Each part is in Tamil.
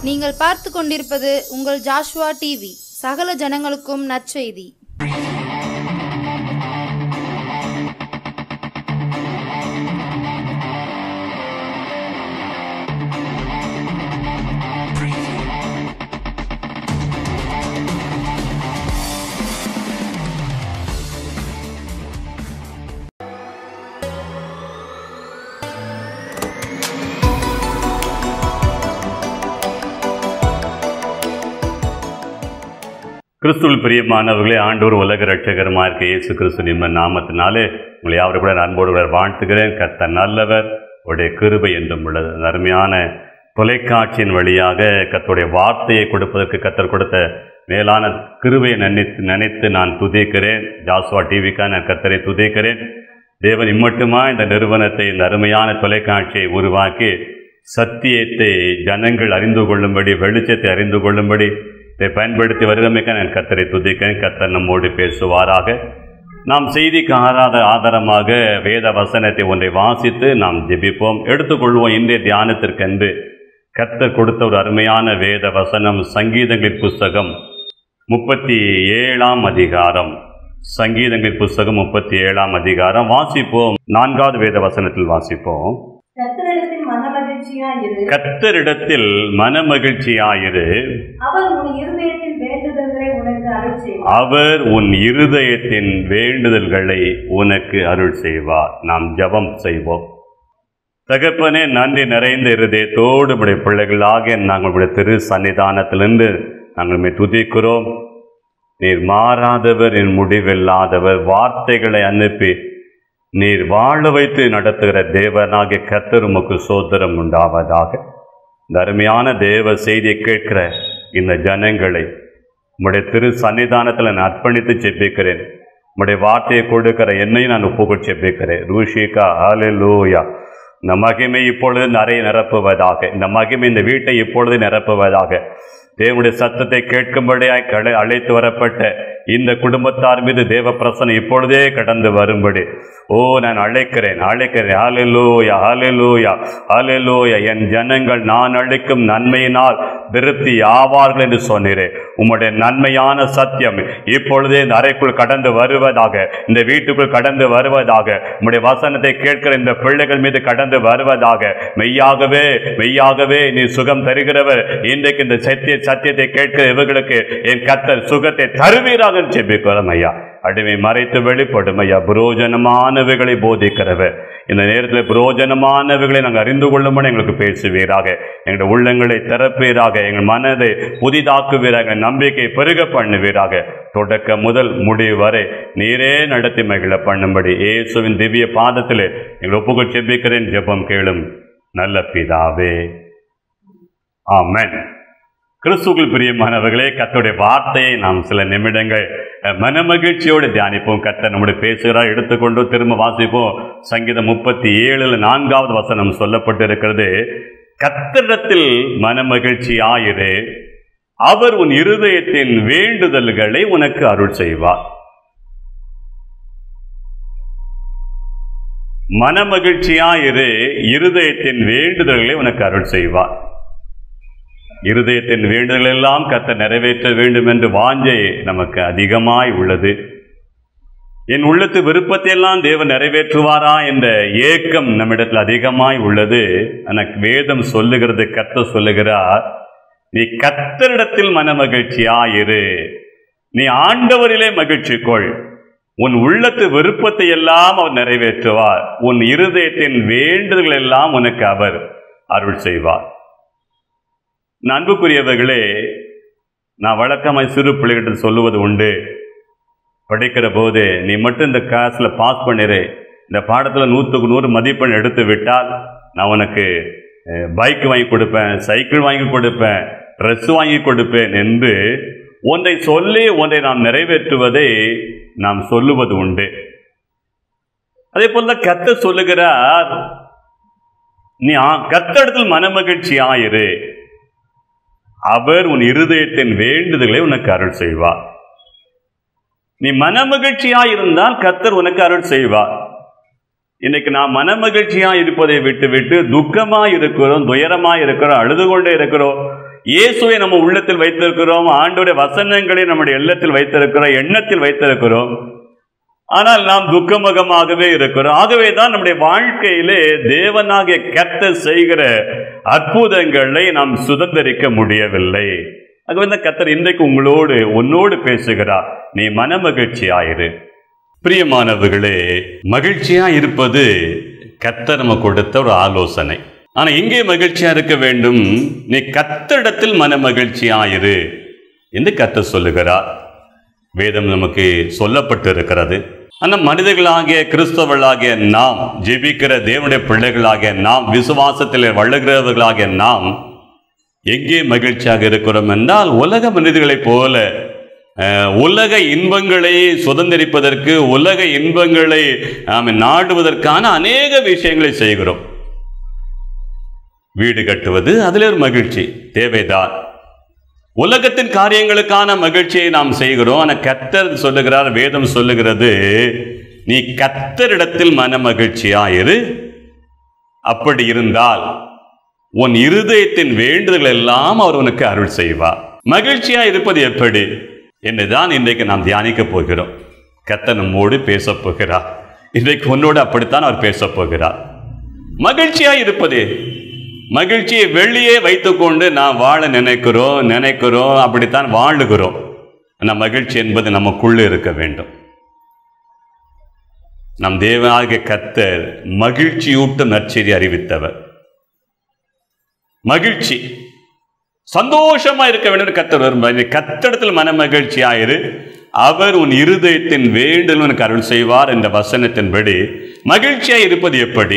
நீங்கள் பார்த்து கொண்டிருப்பது உங்கள் ஜாஷ்வா டிவி சகல ஜனங்களுக்கும் நற்செய்தி கிறிஸ்துவில் பிரியமானவர்களே ஆண்டவர் உலக ரட்சகரமாக இருக்க இயேசு கிறிஸ்து நிம்ம நாமத்தினாலே உங்களை யாவரும் கூட நான் அன்போடு கூட வாழ்த்துகிறேன் கத்த நல்லவர் உடைய கிருபை என்றும் உள்ளது அந்த அருமையான தொலைக்காட்சியின் வழியாக கத்தருடைய வார்த்தையை கொடுப்பதற்கு கத்தர் கொடுத்த மேலான கிருபையை நினைத்து நினைத்து நான் துதிக்கிறேன் ஜாஸ்வா டிவிக்காக நான் கத்தரை துதிக்கிறேன் தேவன் இம்மட்டுமா இந்த நிறுவனத்தை இந்த அருமையான தொலைக்காட்சியை உருவாக்கி சத்தியத்தை ஜனங்கள் அறிந்து கொள்ளும்படி வெளிச்சத்தை அறிந்து கொள்ளும்படி இதை பயன்படுத்தி வருகிறமைக்க நான் கத்தரை துதிக்கிறேன் கத்தர் நம்மோடு பேசுவாராக நாம் செய்திக்கு ஆராத ஆதாரமாக வேத வசனத்தை ஒன்றை வாசித்து நாம் ஜெபிப்போம் எடுத்துக்கொள்வோம் இன்றைய தியானத்திற்கென்று கத்தர் கொடுத்த ஒரு அருமையான வேத வசனம் சங்கீதங்களின் புஸ்தகம் முப்பத்தி ஏழாம் அதிகாரம் சங்கீதங்களின் புஸ்தகம் முப்பத்தி ஏழாம் அதிகாரம் வாசிப்போம் நான்காவது வேத வசனத்தில் வாசிப்போம் கர்த்தரிடத்தில் மனமகிழ்ச்சியாயிரு கத்தரிடத்தில் மனமகிழ்ச்சியாயிரு அவர் உன் இருதயத்தின் வேண்டுதல்களை உனக்கு அருள் செய்வார் அவர் உன் இருதயத்தின் வேண்டுதல்களை உனக்கு அருள் செய்வார் நாம் ஜெபம் செய்வோம் தகப்பனே நன்றி நிறைந்த இருதயத்தோடு உடைய பிள்ளைகளாக நாங்கள் உடைய திரு சன்னிதானத்திலிருந்து நாங்கள் உம்மை துதிக்கிறோம் நீர் மாறாதவர் என் முடிவில்லாதவர் வார்த்தைகளை அனுப்பி நீர் வாழ வைத்து நடத்துகிற தேவனாகிய கர்த்தர் உமக்கு சோதரம் உண்டாவதாக இந்த அருமையான தேவ செய்தியை கேட்கிற இந்த ஜனங்களை உம்முடைய திரு சன்னிதானத்தில் நான் அர்ப்பணித்து ஜெபிக்கிறேன் உம்முடைய வார்த்தையை கொடுக்கிற என்னையும் நான் ஒப்புக்கொள் ஜெபிக்கிறேன் ரூஷிகா ஹalleluya இந்த மகிமை இப்பொழுது நிறைய நிரப்புவதாக இந்த மகிமை இந்த வீட்டை இப்பொழுது நிரப்புவதாக தேவனுடைய சத்தத்தை கேட்கும்படியாய் கடை அழைத்து வரப்பட்ட இந்த குடும்பத்தார் மீது தேவ பிரசனம் இப்பொழுதே கடந்து வரும்படி ஓ நான் அழைக்கிறேன் அழைக்கிறேன் ஹalleluya ஹalleluya ஹalleluya என் ஜனங்கள் நான் அழைக்கும் நன்மையினால் திருப்தி ஆவார்கள் என்று சொன்னீரே உம்முடைய நன்மையான சத்தியம் இப்பொழுதே இந்த அறைக்குள் கடந்து வருவதாக இந்த வீட்டுக்குள் கடந்து வருவதாக உம்முடைய வசனத்தை கேட்கிற இந்த பிள்ளைகள் மீது கடந்து வருவதாக மெய்யாகவே மெய்யாகவே நீ சுகம் தருகிறவர் இன்றைக்கு இந்த சத்திய சத்தியத்தை கேட்கிற இவர்களுக்கு என் கத்தர் சுகத்தை தருவீராக ஜெபிக்கிறோம் ஐயா அடிமை மறைத்து வெளிப்படும் ஐயா புரோஜனமானவைகளை போதிக்கிறவர் இந்த நேரத்தில் புரோஜனமானவைகளை நாங்கள் அறிந்து கொள்ளும்படி எங்களுக்கு பேசுவீராக எங்களுடைய உள்ளங்களை திறப்பீராக எங்கள் மனதை புதிதாக்குவீராக நம்பிக்கை பெருக பண்ணுவீராக தொடக்க முதல் முடிவு வரை நீரே நடத்தி மகிழ பண்ணும்படி இயேசுவின் திவ்ய பாதத்திலே எங்கள் ஒப்புகள் செபிக்கிறேன் ஜெபம் கேளும் நல்ல பிதாவே ஆமென் கிறிஸ்துக்குள் பிரியமானவர்களே கர்த்தருடைய வார்த்தையை நாம் சில நிமிடங்கள் அஹ், மனமகிழ்ச்சியோடு தியானிப்போம் கர்த்தர் நம்முடைய பேசுகிறார் எடுத்துக்கொண்டு திரும்ப வாசிப்போம் சங்கீதம் முப்பத்தி ஏழுல நான்காவது வசனம் சொல்லப்பட்டிருக்கிறது கர்த்தரிடத்தில் மனமகிழ்ச்சியாயிரு அவர் உன் இருதயத்தின் வேண்டுதல்களை உனக்கு அருள் செய்வார் மனமகிழ்ச்சியாயிரு இருதயத்தின் வேண்டுதல்களை உனக்கு அருள் செய்வார் இருதயத்தின் வேண்டுதல் எல்லாம் கத்த நிறைவேற்ற வேண்டும் என்று வாஞ்சை நமக்கு அதிகமாய் உள்ளது என் உள்ளத்து விருப்பத்தை எல்லாம் தேவன் நிறைவேற்றுவாரா என்ற ஏக்கம் நம்மிடத்தில் அதிகமாய் உள்ளது எனக்கு வேதம் சொல்லுகிறது கத்த சொல்லுகிறார் நீ கத்தரிடத்தில் மனமகிழ்ச்சியாயிரு நீ ஆண்டவரிலே மகிழ்ச்சி கொள் உன் உள்ளத்து விருப்பத்தை எல்லாம் அவர் நிறைவேற்றுவார் உன் இருதயத்தின் வேண்டுதல்கள் எல்லாம் உனக்கு அவர் அருள் செய்வார் அன்புக்குரியவர்களே நான் வழக்கமாய் சிறு பிள்ளைகிட்ட சொல்லுவது உண்டு படிக்கிற போது நீ மட்டும் இந்த கிளாஸில் பாஸ் பண்ணிடு இந்த பாடத்தில் நூற்றுக்கு நூறு மதிப்பெண் எடுத்து விட்டால் நான் உனக்கு பைக் வாங்கி கொடுப்பேன் சைக்கிள் வாங்கி கொடுப்பேன் ட்ரெஸ் வாங்கி கொடுப்பேன் என்று ஒன்றை சொல்லி ஒன்றை நாம் நிறைவேற்றுவதை நாம் சொல்லுவது உண்டு அதே போல கத்த சொல்லுகிறார் நீ ஆ- கர்த்தரிடத்தில் மனமகிழ்ச்சி ஆயிரு அவர் உன் இருதயத்தின் வேண்டுதலை உனக்கு அருள் செய்வார் நீ மனமகிழ்ச்சியா இருந்தால் கர்த்தர் உனக்கு அருள் செய்வார் இன்னைக்கு நாம் மனமகிழ்ச்சியா இருப்பதை விட்டு விட்டு துக்கமா இருக்கிறோம் துயரமா இருக்கிறோம் அழுது கொண்டே இருக்கிறோம் இயேசுவை நம்ம உள்ளத்தில் வைத்திருக்கிறோம் ஆண்டோடைய வசனங்களை நம்முடைய எண்ணத்தில் வைத்திருக்கிறோம் எண்ணத்தில் வைத்திருக்கிறோம் ஆனால் நாம் துக்கமுகமாகவே இருக்கிறோம் ஆகவே தான் நம்முடைய வாழ்க்கையிலே தேவனாகிய கத்த செய்கிற அற்புதங்களை நாம் சுதந்திரிக்க முடியவில்லை ஆகவே தான் கத்தர் இன்றைக்கு உங்களோடு உன்னோடு பேசுகிறார் நீ மனமகிழ்ச்சி ஆயிரு பிரியமானவர்களே மகிழ்ச்சியா இருப்பது கத்தர் நம்ம கொடுத்த ஒரு ஆலோசனை ஆனா எங்கே மகிழ்ச்சியா இருக்க வேண்டும் நீ கத்தரிடத்தில் மன மகிழ்ச்சியாயிரு என்று கத்த சொல்லுகிறார் வேதம் நமக்கு சொல்லப்பட்டு இருக்கிறது ஆனால் மனிதர்களாகிய கிறிஸ்தவர்களாகிய நாம் ஜெபிக்கிற தேவனுடைய பிள்ளைகளாகிய நாம் விசுவாசத்தில் வள்ளுகிறவர்களாகிய நாம் எங்கே மகிழ்ச்சியாக இருக்கிறோம் என்றால் உலக மனிதர்களைப் போல அஹ், உலக இன்பங்களை சுதந்திரிப்பதற்கு உலக இன்பங்களை நாம் நாடுவதற்கான அநேக விஷயங்களை செய்கிறோம் வீடு கட்டுவது அதில் ஒரு மகிழ்ச்சி தேவைதான் உலகத்தின் காரியங்களுக்கான மகிழ்ச்சியை நாம் செய்கிறோம் ஆனால் கத்தர் சொல்லுகிறார் வேதம் சொல்லுகிறது நீ கத்தரிடத்தில் மன மகிழ்ச்சியாயிரு அப்படி இருந்தால் உன் இருதயத்தின் வேண்டுதல் எல்லாம் அவர் உனக்கு அருள் செய்வார் மகிழ்ச்சியா இருப்பது எப்படி என்றுதான் இன்றைக்கு நாம் தியானிக்க போகிறோம் கத்த நம்மோடு பேசப் போகிறார் இன்றைக்கு உன்னோடு அப்படித்தான் அவர் பேசப் போகிறார் மகிழ்ச்சியா இருப்பது மகிழ்ச்சியை வெளியே வைத்துக்கொண்டு நாம் வாழ நினைக்கிறோம் நினைக்கிறோம் அப்படித்தான் வாழுகிறோம் ஆனால் மகிழ்ச்சி என்பது நமக்குள்ளே இருக்க வேண்டும் நம் தேவனாகிய கத்தர் மகிழ்ச்சியூட்டும் நற்செய்தி அறிவித்தவர் மகிழ்ச்சி சந்தோஷமா இருக்க வேண்டும் கத்தர் விரும்புகிறார். நீ கத்தடத்தில் மன மகிழ்ச்சியாயிரு அவர் உன் இருதயத்தின் வேண்டல் உனக்கு அருள் செய்வார் என்ற வசனத்தின்படி மகிழ்ச்சியாய் இருப்பது எப்படி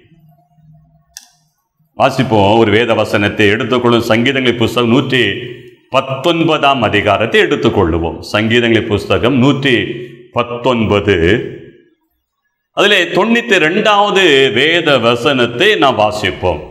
வாசிப்போம் ஒரு வேத வசனத்தை எடுத்துக்கொள்ளும் சங்கீதங்களை புஸ்தகம் நூற்றி பத்தொன்பதாம் அதிகாரத்தை எடுத்துக்கொள்ளுவோம் சங்கீதங்களை புஸ்தகம் நூற்றி பத்தொன்பது அதிலே தொண்ணூத்தி ரெண்டாவது வேத வசனத்தை நாம் வாசிப்போம்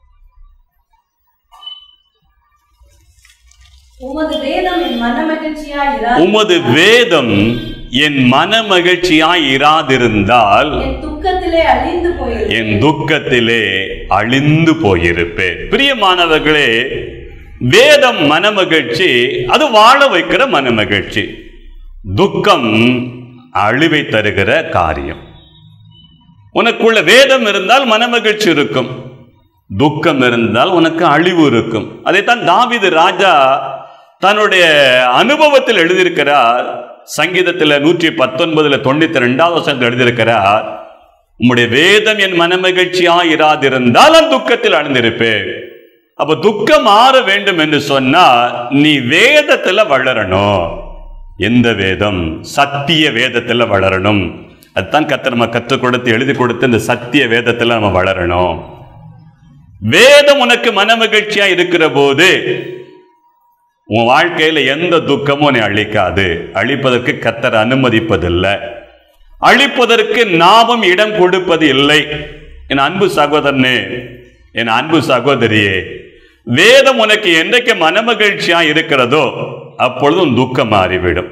உமது வேதம் என் மனமகிழ்ச்சியா உமது வேதம் என் மன மகிழ்ச்சியாய் இராதிருந்தால் என் துக்கத்திலே அழிந்து போயிரு என் துக்கத்திலே அழிந்து போயிருப்பேன் பிரியமானவர்களே வேதம் மனமகிழ்ச்சி அது வாழ வைக்கிற மனமகிழ்ச்சி துக்கம் அழிவை தருகிற காரியம் உனக்குள்ள வேதம் இருந்தால் மனமகிழ்ச்சி இருக்கும் துக்கம் இருந்தால் உனக்கு அழிவு இருக்கும் அதைத்தான் தாவீது ராஜா தன்னுடைய அனுபவத்தில் எழுதியிருக்கிறார் சங்கீதத்தில் நூற்றி பத்தொன்பதுல தொண்ணூத்தி ரெண்டாவது வசனத்தில் எழுதியிருக்கிறார் உம்முடைய வேதம் என் மனமகிழ்ச்சியா இராதிருந்தால் நான் துக்கத்தில் அழிந்திருப்பேன் அப்ப துக்கம் மாற வேண்டும் என்று சொன்னா நீ வேதத்துல வளரணும் எந்த வேதம் சத்திய வேதத்துல வளரணும் அதுதான் கத்த நம்ம கற்றுக் கொடுத்து எழுதி கொடுத்து இந்த சத்திய வேதத்துல நம்ம வளரணும் வேதம் உனக்கு மனமகிழ்ச்சியா இருக்கிற போது உன் வாழ்க்கையில எந்த துக்கமும் உன்னை அழிக்காது அழிப்பதற்கு கத்தர் அனுமதிப்பதில்லை அழிப்பதற்கு நாமும் இடம் கொடுப்பது இல்லை என் அன்பு சகோதரனே என் அன்பு சகோதரியே வேதம் உனக்கு என்றைக்கு மனமகிழ்ச்சியா இருக்கிறதோ அப்பொழுது உன் துக்கம் மாறிவிடும்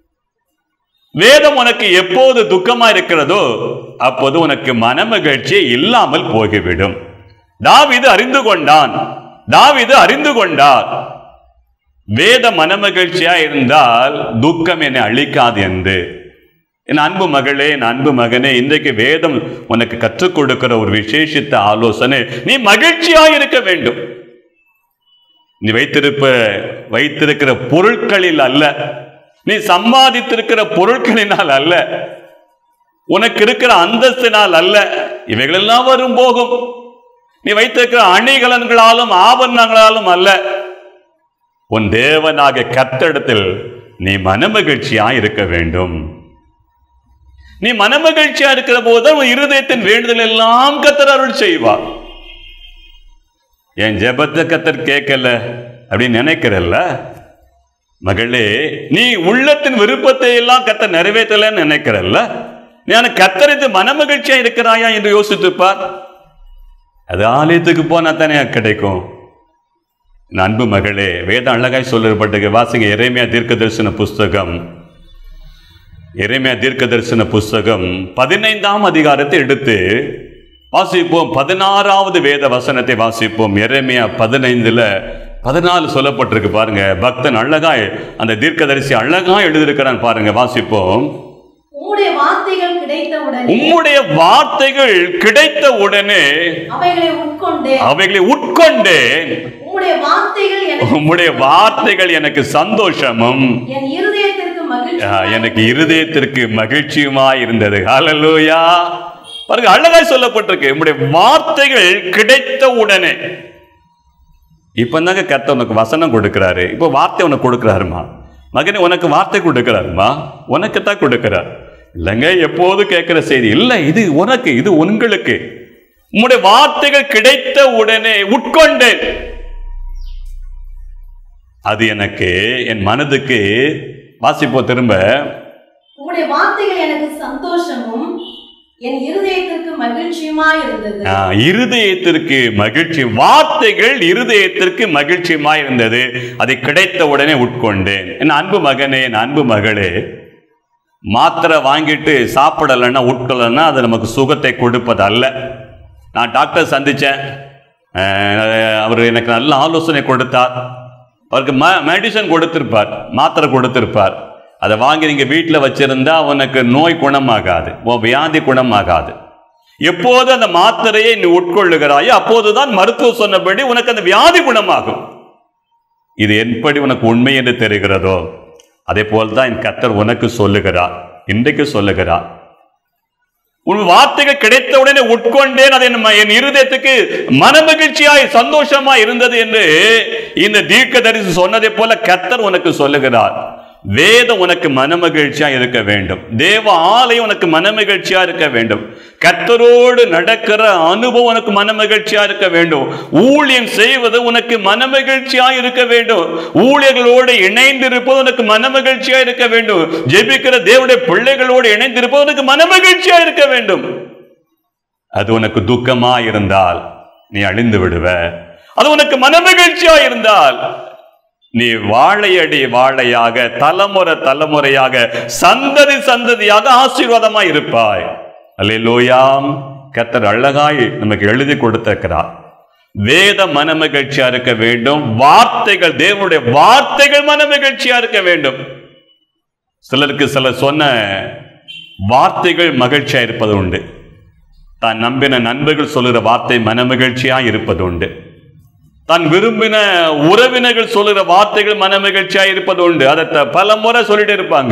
வேதம் உனக்கு எப்போது துக்கமா இருக்கிறதோ அப்போது உனக்கு மனமகிழ்ச்சி இல்லாமல் போய்விடும் தாவீது அறிந்து கொண்டான் தாவீது அறிந்து கொண்டார் வேத மனமகிழ்ச்சியா இருந்தால் துக்கம் என்னை அழிக்காது என்று என் அன்பு மகளே என் அன்பு மகனே இன்றைக்கு வேதம் உனக்கு கற்றுக் கொடுக்கிற ஒரு விசேஷித்த ஆலோசனை நீ மகிழ்ச்சியா இருக்க வேண்டும் நீ வைத்திருப்ப வைத்திருக்கிற பொருட்களில் அல்ல நீ சம்பாதித்திருக்கிற பொருட்களினால் அல்ல உனக்கு இருக்கிற அந்தஸ்தினால் அல்ல இவைகளெல்லாம் வரும் போகும் நீ வைத்திருக்கிற அணிகலன்களாலும் ஆபரணங்களாலும் அல்ல உன் தேவனாக கத்தடத்தில் நீ மனமகிழ்ச்சியா இருக்க வேண்டும் நீ மனமகிழ்ச்சியா இருக்கிற போது உன் இருதயத்தின் வேண்டுதல் எல்லாம் கத்தர் அருள் செய்வார் என் ஜெபத்தை கத்தர் கேட்கல அப்படின்னு நினைக்கிறல்ல மகளே நீ உள்ளத்தின் விருப்பத்தை எல்லாம் கத்தர் நிறைவேற்றலன்னு நினைக்கிறல்ல நீ கத்தரித்து மனமகிழ்ச்சியா இருக்கிறாயா என்று யோசித்துப்பார் அது ஆலயத்துக்கு போனா தானே கிடைக்கும் என் அன்பு மகளே வேதம் அழகாய் சொல்லப்பட்டு வாசிங்க இறைமையா தீர்க்க தரிசன புஸ்தகம் இறைமையா தீர்க்க தரிசன புஸ்தகம் பதினைந்தாம் அதிகாரத்தை எடுத்து வாசிப்போம் பதினாறாவது வேத வசனத்தை வாசிப்போம் எரேமியா பதினைந்துல பதினாலு சொல்லப்பட்டிருக்கு பாருங்க பக்தன் அழகாய் அந்த தீர்க்கதரிசி அழகாய் எழுதியிருக்கிறான் பாருங்க வாசிப்போம் உம்முடைய வார்த்தைகள் கிடைத்தவுடனே உம்முடைய வார்த்தைகள் கிடைத்த உடனே அவைகளை உட்கொண்டேன் அவைகளை உட்கொண்டேன் உம்முடைய வார்த்தைகள் எனக்கு உம்முடைய வார்த்தைகள் எனக்கு சந்தோஷமும் என் இருதயத்திற்கு மகிழ்ச்சி ஆ, எனக்கு இருதயத்திற்கு மகிழ்ச்சியுமாய் இருந்தது ஹalleluya பாருங்க அழகாய் சொல்லப்பட்டிருக்கு உம்முடைய வார்த்தைகள் கிடைத்த உடனே இப்ப தாங்க கர்த்தர் உனக்கு வசனம் கொடுக்கிறாரு இப்போ வார்த்தை உனக்கு கொடுக்கிறாருமா மகனே உனக்கு வார்த்தை கொடுக்கிறாருமா உனக்கு தான் கொடுக்கிறார் இல்லைங்க எப்போது கேட்கிற செய்தி இல்லை இது உனக்கு இது உங்களுக்கு உம்முடைய வார்த்தைகள் கிடைத்த உடனே உட்கொண்டேன் அது எனக்கு என் மனதுக்கு வாசிப்போ திரும்ப உம்முடைய வார்த்தைகள் எனக்கு சந்தோஷமும் என் இருதயத்திற்கு மகிழ்ச்சியுமா இருந்தது ஆ, இருதயத்திற்கு மகிழ்ச்சி வார்த்தைகள் இருதயத்திற்கு மகிழ்ச்சியுமா இருந்தது அதை கிடைத்த உடனே உட்கொண்டேன் என் அன்பு மகனே என் அன்பு மகளே மாத்திரை வாங்கிட்டு சாப்பிடலைன்னா உட்கொள்ளனா அது நமக்கு சுகத்தை கொடுப்பது அல்ல நான் டாக்டர் சந்திச்சேன் அஹ், அவர் எனக்கு நல்ல ஆலோசனை கொடுத்தார் அவருக்கு ம மெடிசன் கொடுத்திருப்பார் மாத்திரை கொடுத்திருப்பார் அதை வாங்கி நீங்கள் வீட்டில் வச்சிருந்தா உனக்கு நோய் குணமாகாது உன் வியாதி குணமாகாது எப்போது அந்த மாத்திரையை நீ உட்கொள்ளுகிறாயோ அப்போதுதான் மருத்துவர் சொன்னபடி உனக்கு அந்த வியாதி குணமாகும் இது எப்படி உனக்கு உண்மை என்று தெரிகிறதோ அதே போல்தான் என் கத்தர் உனக்கு சொல்லுகிறார் இன்றைக்கு சொல்லுகிறார் உன் வார்த்தைகள் கிடைத்தவுடனே உட்கொண்டேன் அது என் ம- என் இருதயத்துக்கு மனமகிழ்ச்சியாய் சந்தோஷமாய் இருந்தது என்று இந்த தீர்க்க தரிசி சொன்னதை போல கத்தர் உனக்கு சொல்லுகிறார் வேதம் உனக்கு மனமகிழ்ச்சியா இருக்க வேண்டும் தேவ ஆலயம் உனக்கு மனமகிழ்ச்சியா இருக்க வேண்டும் கத்தரோடு நடக்கிற அனுபவம் உனக்கு மனமகிழ்ச்சியா இருக்க வேண்டும் ஊழியம் செய்வது உனக்கு மனமகிழ்ச்சியா இருக்க வேண்டும் ஊழியர்களோடு இணைந்திருப்பது உனக்கு மனமகிழ்ச்சியா இருக்க வேண்டும் ஜெபிக்கிற தேவனுடைய பிள்ளைகளோடு இணைந்திருப்பது உனக்கு மனமகிழ்ச்சியா இருக்க வேண்டும் அது உனக்கு துக்கமா இருந்தால் நீ அழிந்து விடுவ அது உனக்கு மனமகிழ்ச்சியா இருந்தால் நீ வாழையடி வாழையாக தலைமுறை தலைமுறையாக சந்ததி சந்ததியாக ஆசீர்வாதமா இருப்பாய் அல்லேலூயாம் கத்தர் அழகாய் நமக்கு எழுதி கொடுத்திருக்கிறார் வேத மனமகிழ்ச்சியா இருக்க வேண்டும் வார்த்தைகள் தேவனுடைய வார்த்தைகள் மனமகிழ்ச்சியா இருக்க வேண்டும் சிலருக்கு சிலர் சொன்ன வார்த்தைகள் மகிழ்ச்சியா இருப்பது உண்டு தான் நம்பின நண்பர்கள் சொல்லுகிற வார்த்தை மனமகிழ்ச்சியா இருப்பது உண்டு தான் விரும்பின உறவினர்கள் சொல்லுகிற வார்த்தைகள் மனமகிழ்ச்சியா இருப்பது உண்டு அதை த- பல முறை சொல்லிட்டு இருப்பாங்க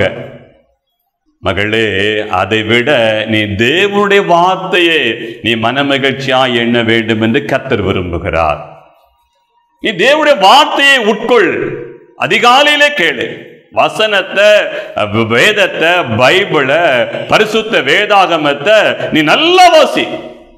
மகளே அதை விட நீ தேவனுடைய வார்த்தையை நீ மனமகிழ்ச்சியா எண்ண வேண்டும் என்று கத்தர் விரும்புகிறார் நீ தேவனுடைய வார்த்தையை உட்கொள் அதிகாலையிலே கேளு வசனத்தை அஹ், வேதத்தை பைபிளை பரிசுத்த வேதாகமத்தை நீ நல்லா வாசி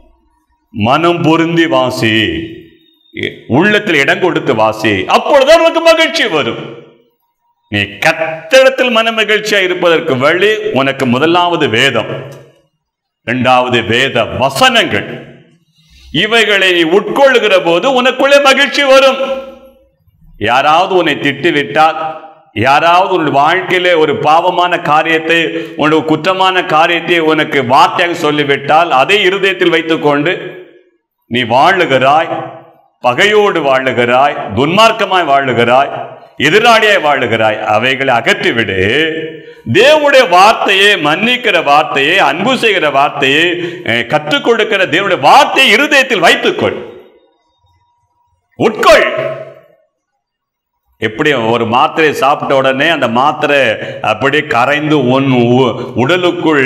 மனம் பொருந்தி வாசி உள்ளத்தில் இடம் கொடுத்து வாசி அப்பொழுதுதான் உனக்கு மகிழ்ச்சி வரும் நீ கத்திடத்தில் மன மகிழ்ச்சியா இருப்பதற்கு வழி உனக்கு முதலாவது வேதம் இரண்டாவது வேத வசனங்கள் இவைகளை நீ உட்கொள்ளுகிற போது உனக்குள்ளே மகிழ்ச்சி வரும் யாராவது உன்னை திட்டிவிட்டால் யாராவது உன் வாழ்க்கையிலே ஒரு பாவமான காரியத்தை உன்னுடைய குற்றமான காரியத்தை உனக்கு வார்த்தையாக சொல்லிவிட்டால் அதை இருதயத்தில் வைத்துக்கொண்டு நீ வாழுகிறாய் பகையோடு வாழுகிறாய் துன்மார்க்கமாய் வாழுகிறாய் எதிராளியாய் வாழுகிறாய் அவைகளை அகற்றிவிடு தேவனுடைய வார்த்தையை மன்னிக்கிற வார்த்தையை அன்பு செய்கிற வார்த்தையை அஹ், கற்றுக் கொடுக்கிற தேவனுடைய வார்த்தையை இருதயத்தில் வைத்துக்கொள் உட்கொள் எப்படி ஒரு மாத்திரை சாப்பிட்ட உடனே அந்த மாத்திரை அப்படியே கரைந்து உன் உ- உடலுக்குள்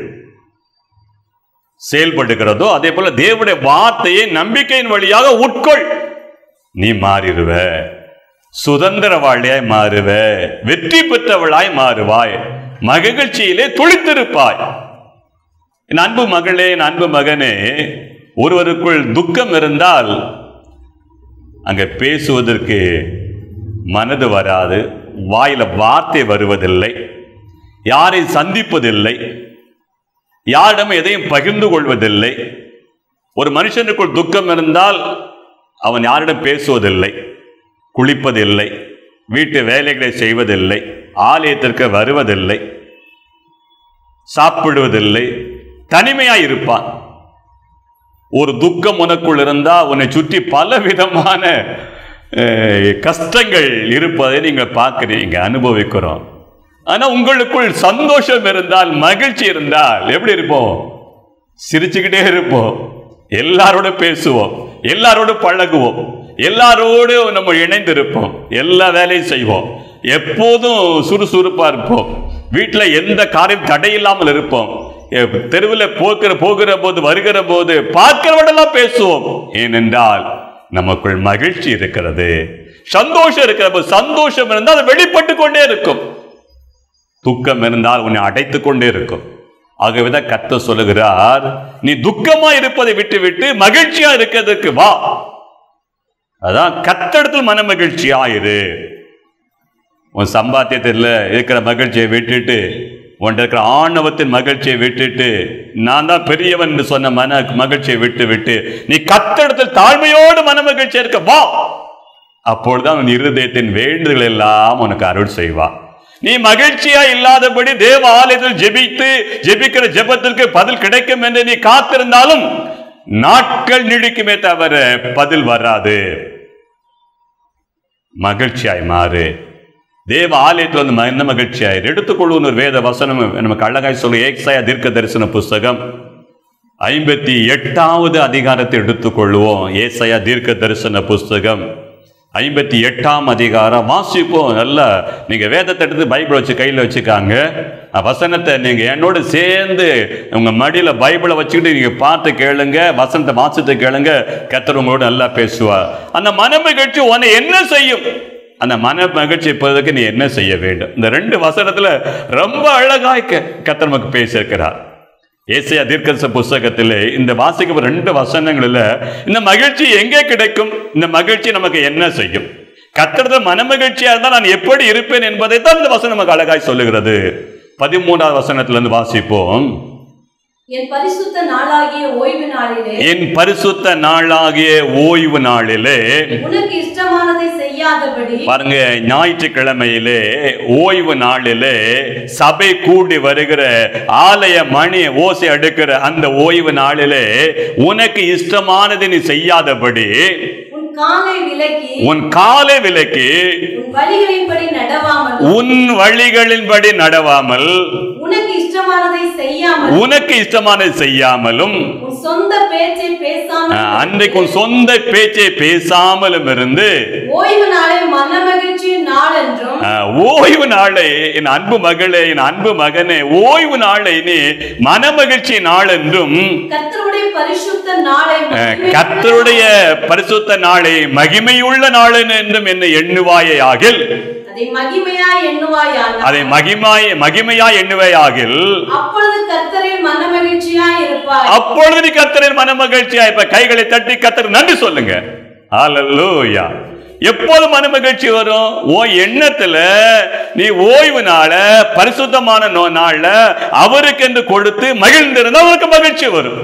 செயல்படுகிறதோ அதே போல தேவனுடைய வார்த்தையை நம்பிக்கையின் வழியாக உட்கொள் நீ மாறிடுவ சுதந்திரவாளியாய் மாறுவ வெற்றி பெற்றவளாய் மாறுவாய் மகிழ்ச்சியிலே துளித்திருப்பாய் என் அன்பு மகளே என் அன்பு மகனே ஒருவருக்குள் துக்கம் இருந்தால் அங்க பேசுவதற்கு மனது வராது வாயில வார்த்தை வருவதில்லை யாரை சந்திப்பதில்லை யாரிடம் எதையும் பகிர்ந்து கொள்வதில்லை ஒரு மனுஷனுக்குள் துக்கம் இருந்தால் அவன் யாரிடம் பேசுவதில்லை குளிப்பதில்லை வீட்டு வேலைகளை செய்வதில்லை ஆலயத்திற்கு வருவதில்லை சாப்பிடுவதில்லை தனிமையாய் இருப்பான் ஒரு துக்கம் உனக்குள் இருந்தா உன்னை சுற்றி பல விதமான அஹ், கஷ்டங்கள் இருப்பதை நீங்கள் பார்க்குறீங்க அனுபவிக்கிறோம் ஆனா உங்களுக்குள் சந்தோஷம் இருந்தால் மகிழ்ச்சி இருந்தால் எப்படி இருப்போம் சிரிச்சுக்கிட்டே இருப்போம் எல்லாரோட பேசுவோம் எல்லாரோட பழகுவோம் எல்லாரோடு நம்ம இணைந்து இருப்போம் எல்லா வேலையும் செய்வோம் எப்போதும் சுறுசுறுப்பா இருப்போம் வீட்டில் எந்த காரியம் தடையில்லாமல் இருப்போம் தெருவில் போகிற போகிற போது வருகிற போது பார்க்கிறவடெல்லாம் பேசுவோம் ஏனென்றால் நமக்குள் மகிழ்ச்சி இருக்கிறது சந்தோஷம் இருக்கிற போது சந்தோஷம் இருந்தால் அது வெளிப்பட்டு கொண்டே இருக்கும் துக்கம் இருந்தால் உன்னை அடைத்துக் கொண்டே இருக்கும் ஆகவேதான் கத்த சொல்லுகிறார் நீ துக்கமா இருப்பதை விட்டு விட்டு மகிழ்ச்சியா இருக்கிறதுக்கு வா அதான் கத்தடத்தில் மன மகிழ்ச்சியா இரு உன் சம்பாத்தியத்தில் இருக்கிற மகிழ்ச்சியை விட்டுட்டு உன்கிட்ட இருக்கிற ஆணவத்தின் மகிழ்ச்சியை விட்டுட்டு நான் தான் பெரியவன் என்று சொன்ன மன மகிழ்ச்சியை விட்டு விட்டு நீ கத்தடத்தில் தாழ்மையோடு மன மகிழ்ச்சியா இருக்க வா அப்பொழுதுதான் உன் இருதயத்தின் வேண்டுதல் எல்லாம் உனக்கு அருள் செய்வா நீ மகிழ்ச்சியா இல்லாதபடி தேவ ஆலயத்தில் ஜெபித்து ஜெபிக்கிற ஜெபத்திற்கு பதில் கிடைக்கும் என்று நீ காத்திருந்தாலும் நாட்கள் நீடிக்குமே தவிர பதில் வராது மகிழ்ச்சியாய் மாறு தேவ ஆலயத்தில் வந்து ம- என்ன மகிழ்ச்சியாயிரு எடுத்துக்கொள்ளும் ஒரு வேத வசனம் நமக்கு அழகாய் சொல்லு ஏக்ஸாய தீர்க்க தரிசன புஸ்தகம் ஐம்பத்தி எட்டாவது அதிகாரத்தை எடுத்துக்கொள்வோம் ஏசாயா தீர்க்க தரிசன புஸ்தகம் ஐம்பத்தி எட்டாம் அதிகாரம் வாசிப்போம் நல்லா நீங்க வேதத்தை எடுத்து பைபிள் வச்சு கையில் வச்சுக்காங்க அஹ் வசனத்தை நீங்க என்னோட சேர்ந்து உங்க மடியில பைபிளை வச்சுக்கிட்டு நீங்க பார்த்து கேளுங்க வசனத்தை வாசித்து கேளுங்க கத்தர் உங்களோட நல்லா பேசுவா அந்த மன மகிழ்ச்சி உன்னை என்ன செய்யும் அந்த மன மகிழ்ச்சி இப்போதைக்கு நீ என்ன செய்ய வேண்டும் இந்த ரெண்டு வசனத்துல ரொம்ப அழகாய் க- கர்த்தர் நமக்கு பேசியிருக்கிறார் ஏசியா தீர்க்கதரிசன புஸ்தகத்திலே இந்த வாசிக்க ரெண்டு வசனங்களில் இந்த மகிழ்ச்சி எங்கே கிடைக்கும் இந்த மகிழ்ச்சி நமக்கு என்ன செய்யும் கத்திரத மனமகிழ்ச்சியா இருந்தால் நான் எப்படி இருப்பேன் என்பதை தான் இந்த வசனம் நமக்கு அழகாய் சொல்லுகிறது பதிமூன்றாவது வசனத்துல இருந்து வாசிப்போம் என் பரிசுத்த நாளாகிய ஓய்வு நாளிலே என் பரிசுத்த நாளாகிய ஓய்வு நாளிலே உனக்கு இஷ்டமானதை செய்யாதபடி பாருங்க ஞாயிற்றுக்கிழமையிலே ஓய்வு நாளிலே சபை கூடி வருகிற ஆலய மணி ஓசை அடுக்கிற அந்த ஓய்வு நாளிலே உனக்கு இஷ்டமானதை நீ செய்யாதபடி உன் காலை விலக்கி உன் காலை விலக்கி உன் வழிகளின்படி நடவாமல் உன் வழிகளின்படி நடவாமல் உனக்கு இஷ்டமானதை செய்யாமல் உனக்கு இஷ்டமானதை செய்யாமலும் உன் சொந்த பேச்சை பேசாமல் அஹ், அன்றைக்கு உன் சொந்த பேச்சை பேசாமலும் இருந்து ஓய்வு நாளை மனமகிழ்ச்சியின் நாள் என்றும் அஹ், ஓய்வு நாளை என் அன்பு மகளே என் அன்பு மகனே ஓய்வு நாளை நீ மனமகிழ்ச்சி நாள் என்றும் கர்த்தருடைய பரிசுத்த நாளை அஹ், மகிமையுள்ள கர்த்தருடைய பரிசுத்த நாளை மகிமையுள்ள நாள் என்றும் என்ன எண்ணுவாயே ஆகில் அதை மகிமையாய் எண்ணுவாயானால் அதை மகிமாய் மகிமையாய் எண்ணுவையாகில் அப்பொழுது கர்த்தரில் மனமகிழ்ச்சியாய் இருப்பாய் அப்பொழுது நீ கர்த்தரின் மனமகிழ்ச்சியா இப்ப கைகளை தட்டி கர்த்தர் நன்றி சொல்லுங்க ஹalleluya எப்போது மனமகிழ்ச்சி வரும் ஓ எண்ணத்துல நீ ஓய்வு நாள பரிசுத்தமான நோ- நாள்ல அவருக்கு என்று கொடுத்து மகிழ்ந்திருந்தா உனக்கு மகிழ்ச்சி வரும்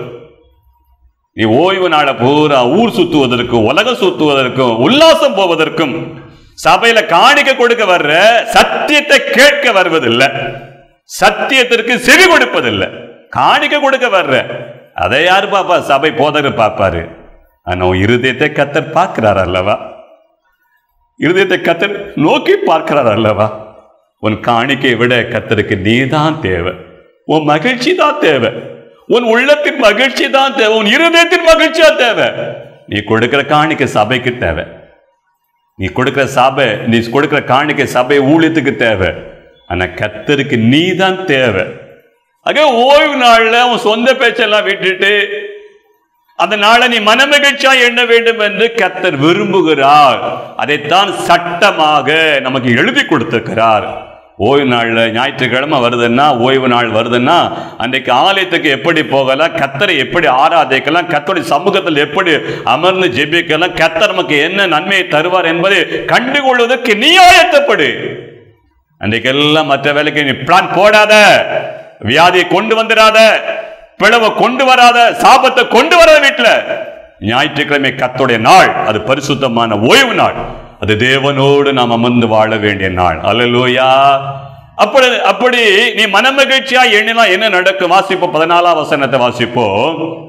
நீ ஓய்வு நாளை பூரா ஊர் சுத்துவதற்கும் உலகம் சுத்துவதற்கும் உல்லாசம் போவதற்கும் சபையில காணிக்க கொடுக்க வர்ற சத்தியத்தை கேட்க வருவதில்லை சத்தியத்திற்கு செவி கொடுப்பதில்லை காணிக்க கொடுக்க வர்ற அதை யாரு பாப்பா சபை போதகர் பார்ப்பாரு ஆனா உன் இருதயத்தை கத்தர் பார்க்கிறார் அல்லவா இருதயத்தை கத்தர் நோக்கி பார்க்கிறார் அல்லவா உன் காணிக்கையை விட கத்தருக்கு நீதான் தேவை உன் மகிழ்ச்சி தான் தேவை உன் உள்ளத்தின் மகிழ்ச்சி தான் தேவை உன் இருதயத்தின் மகிழ்ச்சியா தேவை நீ கொடுக்கிற காணிக்கை சபைக்கு தேவை நீ கொடுக்கிற சபை நீ கொடுக்கிற காணிக்கை சபை ஊழியத்துக்கு தேவை ஆனா கத்தருக்கு நீ தான் தேவை ஆக ஓய்வு நாள்ல உன் சொந்த பேச்செல்லாம் விட்டுட்டு அந்த நாளை நீ மனமகிழ்ச்சியா எண்ண வேண்டும் என்று கத்தர் விரும்புகிறார் அதைத்தான் சட்டமாக நமக்கு எழுதி கொடுத்திருக்கிறார் ஓய்வு நாள்ல ஞாயிற்றுக்கிழமை வருதுன்னா ஓய்வு நாள் வருதுன்னா அன்றைக்கு ஆலயத்துக்கு எப்படி போகலாம் கத்தரை எப்படி ஆராதிக்கலாம் கத்தருடைய சமூகத்தில் எப்படி அமர்ந்து ஜெபிக்கலாம் கத்தர் நமக்கு என்ன நன்மையை தருவார் என்பதை கண்டுகொள்வதற்கு நீ ஆயத்தப்படு அன்றைக்கெல்லாம் மற்ற வேலைக்கு நீ பிளான் போடாத வியாதியை கொண்டு வந்துடாத பிளவை கொண்டு வராத சாபத்தை கொண்டு வராத வீட்டுல ஞாயிற்றுக்கிழமை கத்தோடைய நாள் அது பரிசுத்தமான ஓய்வு நாள் அது தேவனோடு நாம் அமர்ந்து வாழ வேண்டிய நாள் அல்லேலூயா அப்படி அப்படி நீ மனமகிழ்ச்சியா எண்ணினா என்ன நடக்கும் வாசிப்போம் பதினாலாம் வசனத்தை வாசிப்போம்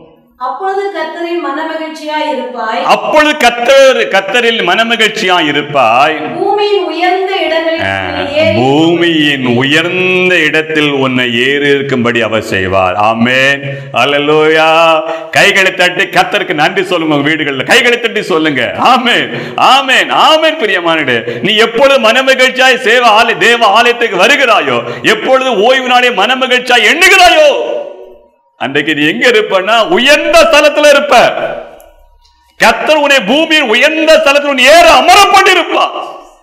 அப்பொழுது கர்த்தரில் மனமகிழ்ச்சியாய் இருப்பாய் அப்பொழுது கத்தர் கத்தரில் மனமகிழ்ச்சியாய் இருப்பாய் பூமியின் உயர்ந்த இடங்களில் நீ ஏறி பூமியின் உயர்ந்த இடத்தில் உன்னை ஏறி இருக்கும்படி அவர் செய்வார் ஆமென் அல்லேலூயா கைகளை தட்டி கத்தருக்கு நன்றி சொல்லுங்க உங்க வீடுகளில் கைகளை தட்டி சொல்லுங்க ஆமென் ஆமென் ஆமென் பிரியமானே நீ எப்பொழுது மனமகிழ்ச்சியாய் சேவ ஆலய தேவ ஆலயத்துக்கு வருகிறாயோ எப்பொழுது ஓய்வு நாளே மனமகிழ்ச்சியாய் எண்ணுகிறாயோ அன்றைக்கு நீ எங்க இருப்பன்னா உயர்ந்த ஸ்தலத்துல இருப்ப கத்தர் உன்னை பூமியின் உயர்ந்த ஸ்தலத்தில் உன்னை ஏற அமரப்பட்டிருப்பார்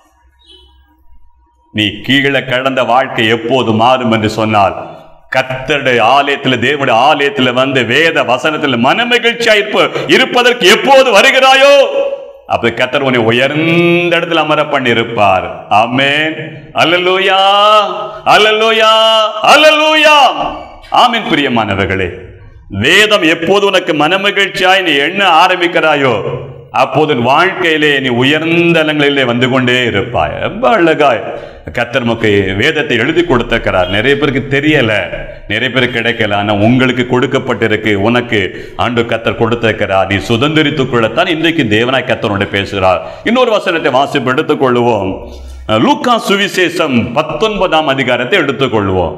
நீ கீழே கடந்த வாழ்க்கை எப்போது மாறும் என்று சொன்னால் கத்தருடைய ஆலயத்தில் தேவனுடைய ஆலயத்தில் வந்து வேத வசனத்தில் மனமகிழ்ச்சியா இருப்ப இருப்பதற்கு எப்போது வருகிறாயோ அப்ப கத்தர் உன்னை உயர்ந்த இடத்துல அமர பண்ணி இருப்பார் ஆமென் அல்லேலூயா அல்லேலூயா அல்லேலூயா ஆமென் பிரியமானவர்களே வேதம் எப்போது உனக்கு மனமகிழ்ச்சியாய் நீ எண்ண ஆரம்பிக்கிறாயோ அப்போது உன் வாழ்க்கையிலே நீ உயர்ந்த இடங்களிலே வந்து கொண்டே இருப்பாய் ரொம்ப அழகாய் கத்தர் நமக்கு வேதத்தை எழுதி கொடுத்திருக்கிறார் நிறைய பேருக்கு தெரியல நிறைய பேருக்கு கிடைக்கல ஆனா உங்களுக்கு கொடுக்கப்பட்டிருக்கு உனக்கு ஆண்டு கத்தர் கொடுத்திருக்கிறார் நீ சுதந்திரித்துக் கொள்ளத்தான் இன்றைக்கு தேவனாய் கத்தரோட பேசுகிறார் இன்னொரு வசனத்தை வாசிப்பு எடுத்துக்கொள்வோம் லூக்கா சுவிசேஷம் பத்தொன்பதாம் அதிகாரத்தை எடுத்துக்கொள்வோம்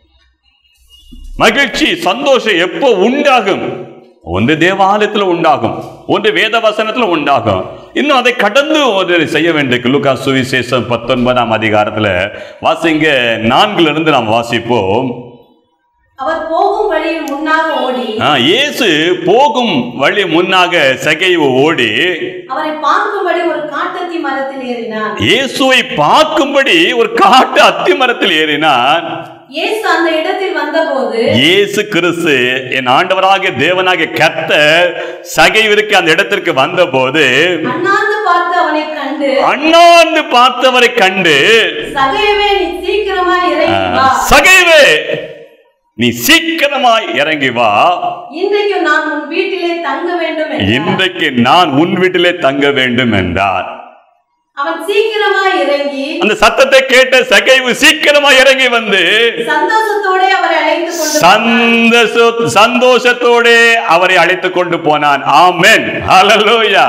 மகிழ்ச்சி சந்தோஷம் எப்போ உண்டாகும் ஒன்று தேவாலயத்தில் உண்டாகும் ஒன்று வேத வசனத்தில் உண்டாகும் இன்னும் அதை கடந்து ஒரு செய்ய வேண்டிய லுக்கா சுவிசேஷம் பத்தொன்பதாம் அதிகாரத்தில் வாசிங்க நான்குல இருந்து நாம் வாசிப்போம் அவர் போகும் வழியில் முன்னாக ஓடி ஆ, இயேசு போகும் வழி முன்னாக சகைவு ஓடி அவரை பார்க்கும்படி ஒரு காட்டத்தி மரத்தில் ஏறினான் இயேசுவை பார்க்கும்படி ஒரு காட்டு அத்தி மரத்தில் ஏறினான் இயேசு அந்த இடத்தில் வந்தபோது இயேசு கிறிஸ்து என் ஆண்டவராகிய தேவனாகிய கர்த்தர் சகைவிற்கு அந்த இடத்திற்கு வந்தபோது அண்ணாந்து பார்த்து அவனை கண்டு அண்ணாந்து பார்த்தவரை கண்டு சகையவே நீ சீக்கிரமா இறங்கி வா சகைவே நீ சீக்கிரமாய் இறங்கி வா இன்றைக்கு நான் உன் வீட்டிலே தங்க வேண்டும் என்றார். இன்றைக்கு நான் உன் வீட்டிலே தங்க வேண்டும் என்றார் அவன் சீக்கிரமா இறங்கி அந்த சத்தத்தை கேட்ட சகைவு சீக்கிரமா இறங்கி வந்து சந்தோஷத்தோட அவரை அழைத்து கொண்டு சந்தோஷ சந்தோஷத்தோட அவரை அழைத்து கொண்டு போனான் ஆமென் ஹalleluya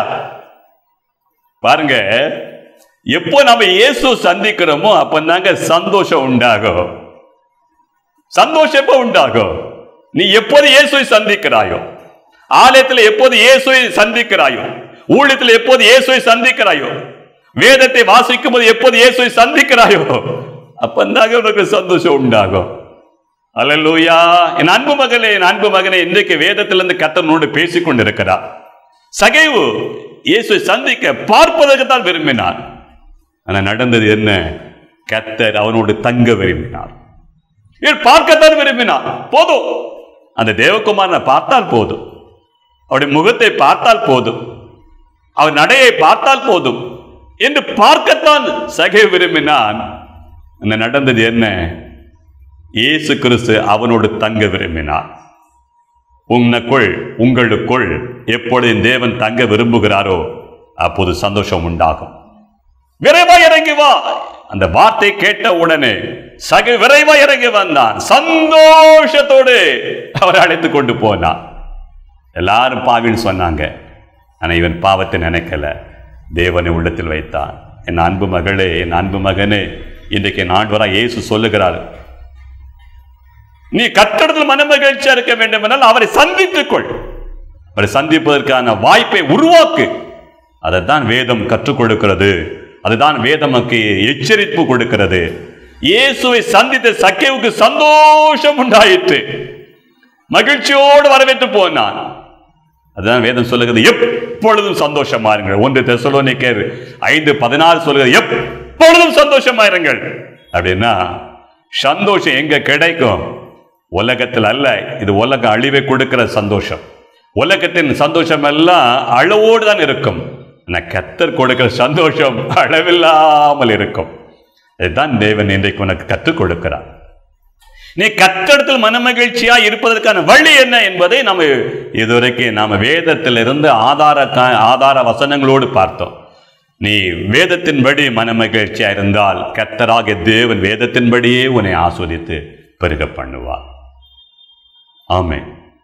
பாருங்க எப்போ நம்ம இயேசு சந்திக்கிறோமோ அப்பந்தாங்க சந்தோஷம் உண்டாகும் சந்தோஷம் எப்போ உண்டாகும் நீ எப்போது இயேசுவை சந்திக்கிறாயோ ஆலயத்தில் எப்போது இயேசுவை சந்திக்கிறாயோ ஊழியத்தில் எப்போது இயேசுவை சந்திக்கிறாயோ வேதத்தை வாசிக்கும் போது எப்போது இயேசுவை சந்திக்கிறாயோ அப்பந்தாங்க உனக்கு சந்தோஷம் உண்டாகும் அல்லேலூயா என் அன்பு மகளே என் அன்பு மகனே இன்றைக்கு வேதத்திலிருந்து கத்தனோடு பேசிக் கொண்டிருக்கிறார் சகைவு இயேசுவை சந்திக்க பார்ப்பதற்கு தான் விரும்பினார் ஆனா நடந்தது என்ன கத்தர் அவனோடு தங்க விரும்பினார் இவர் பார்க்கத்தான் விரும்பினார் போதும் அந்த தேவகுமாரனை பார்த்தால் போதும் அவருடைய முகத்தை பார்த்தால் போதும் அவர் நடையை பார்த்தால் போதும் என்று பார்க்கத்தான் சகை விரும்பினான் அந்த நடந்தது என்ன இயேசு கிறிஸ்து அவனோடு தங்க விரும்பினார் உனக்குள் உங்களுக்குள் எப்பொழுது தேவன் தங்க விரும்புகிறாரோ அப்போது சந்தோஷம் உண்டாகும் விரைவா இறங்கி வா அந்த வார்த்தை கேட்ட உடனே சக விரைவா இறங்கி வந்தான் சந்தோஷத்தோடு அவரை அழைத்து கொண்டு போனான் எல்லாரும் பாவின்னு சொன்னாங்க ஆனா இவன் பாவத்தை நினைக்கல தேவனை உள்ளத்தில் வைத்தான் என் அன்பு மகளே என் அன்பு மகனே இன்றைக்கு என் ஆண்டவராக இயேசு சொல்லுகிறார் நீ கட்டடத்தில் மனமகிழ்ச்சியா இருக்க வேண்டும் என்றால் அவரை சந்தித்துக் கொள் அவரை சந்திப்பதற்கான வாய்ப்பை உருவாக்கு அதைத்தான் வேதம் கற்றுக் கொடுக்கிறது அதுதான் வேதம் நமக்கு எச்சரிப்பு கொடுக்கிறது இயேசுவை சந்தித்த சக்கேவுக்கு சந்தோஷம் உண்டாயிற்று மகிழ்ச்சியோடு வரவேற்று போனான் அதுதான் வேதம் சொல்லுகிறது எப்பொழுதும் சந்தோஷமா இருங்கள் ஒன்று தெசலோனிக்கர் ஐந்து பதினாறு சொல்லுகிறது எப்பொழுதும் சந்தோஷமா இருங்கள் அப்படின்னா சந்தோஷம் எங்க கிடைக்கும் உலகத்தில் அல்ல இது உலக அழிவை கொடுக்கிற சந்தோஷம் உலகத்தின் சந்தோஷம் எல்லாம் அளவோடு தான் இருக்கும் ஆனா கத்தர் கொடுக்கிற சந்தோஷம் அளவில்லாமல் இருக்கும் இதுதான் தேவன் இன்றைக்கு உனக்கு கற்றுக் கொடுக்கிறார் நீ கத்தடத்தில் மனமகிழ்ச்சியா இருப்பதற்கான வழி என்ன என்பதை நம்ம இதுவரைக்கும் நாம வேதத்திலிருந்து ஆதார கா- ஆதார வசனங்களோடு பார்த்தோம் நீ வேதத்தின்படி மனமகிழ்ச்சியா இருந்தால் கத்தராகிய தேவன் வேதத்தின்படியே உன்னை ஆஸ்வதித்து பெருக பண்ணுவார் ஆமென்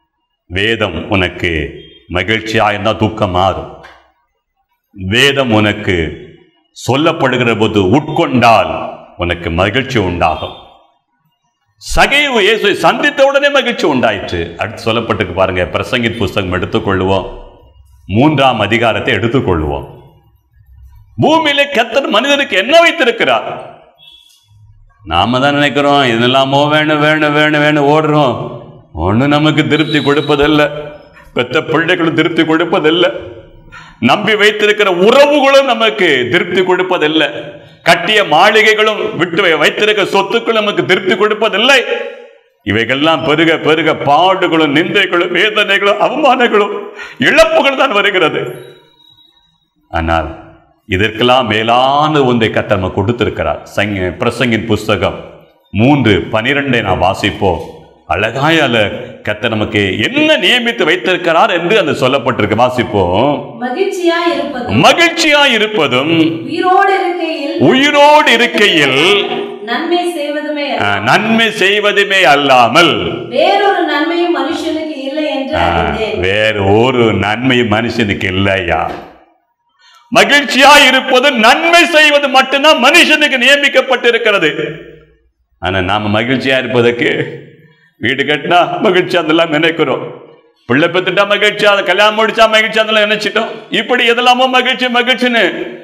வேதம் உனக்கு மகிழ்ச்சியா இருந்தா தூக்கம் மாறும் வேதம் உனக்கு சொல்லப்படுகிற போது உட்கொண்டால் உனக்கு மகிழ்ச்சி உண்டாகும் சகைவு இயேசுவை சந்தித்த உடனே மகிழ்ச்சி உண்டாயிற்று அடுத்து சொல்லப்பட்டிருக்கு பாருங்க பிரசங்கின் புஸ்தகம் எடுத்துக்கொள்வோம் மூன்றாம் அதிகாரத்தை எடுத்துக்கொள்வோம் பூமியிலே கத்தர் மனிதனுக்கு என்ன வைத்திருக்கிறார் நாம தான் நினைக்கிறோம் இதெல்லாமோ வேணும் வேணும் வேணும் வேணும் ஓடுறோம் ஒண்ணு நமக்கு திருப்தி கொடுப்பதில்லை பெத்த பிள்ளைகளும் திருப்தி கொடுப்பதில்லை நம்பி வைத்திருக்கிற உறவுகளும் நமக்கு திருப்தி கொடுப்பதில்லை கட்டிய மாளிகைகளும் விட்டு வை- வைத்திருக்கிற சொத்துக்களும் நமக்கு திருப்தி கொடுப்பதில்லை இவைகள்லாம் பெருக பெருக பாடுகளும் நிந்தைகளும் வேதனைகளும் அவமானங்களும் இழப்புகள் தான் வருகிறது ஆனால் இதற்கெல்லாம் மேலான ஒன்றை கர்த்தர் நமக்கு கொடுத்திருக்கிறார் சங்க பிரசங்கின் புஸ்தகம் மூன்று பனிரெண்டை நாம் வாசிப்போம் அழகாய அல்ல கர்த்தர் நமக்கு என்ன நியமித்து வைத்திருக்கிறார் என்று அந்த சொல்லப்பட்டிருக்கு வாசிப்போம் மகிழ்ச்சியா இருப்பதும் மகிழ்ச்சியா இருப்பதும் உயிரோடு இருக்கையில் உயிரோடு இருக்கையில் நன்மை செய்வதுமே அல்ல. அஹ், நன்மை செய்வதுமே அல்லாமல் வேறொரு நன்மையும் மனுஷனுக்கு இல்லை என்று அஹ், அறிந்தேன் வேற ஒரு நன்மையும் மனுஷனுக்கு இல்லையா மகிழ்ச்சியா இருப்பது நன்மை செய்வது மட்டும்தான் மனுஷனுக்கு நியமிக்கப்பட்டிருக்கிறது ஆனா நாம மகிழ்ச்சியா இருப்பதற்கு வீடு கட்டினா மகிழ்ச்சியா அதெல்லாம் நினைக்கிறோம் பிள்ளை பெத்துட்டா மகிழ்ச்சியா அதை கல்யாணம் முடிச்சா மகிழ்ச்சியா அதெல்லாம் நினைச்சிட்டோம் இப்படி எதெல்லாமோ மகிழ்ச்சி மகிழ்ச்சின்னு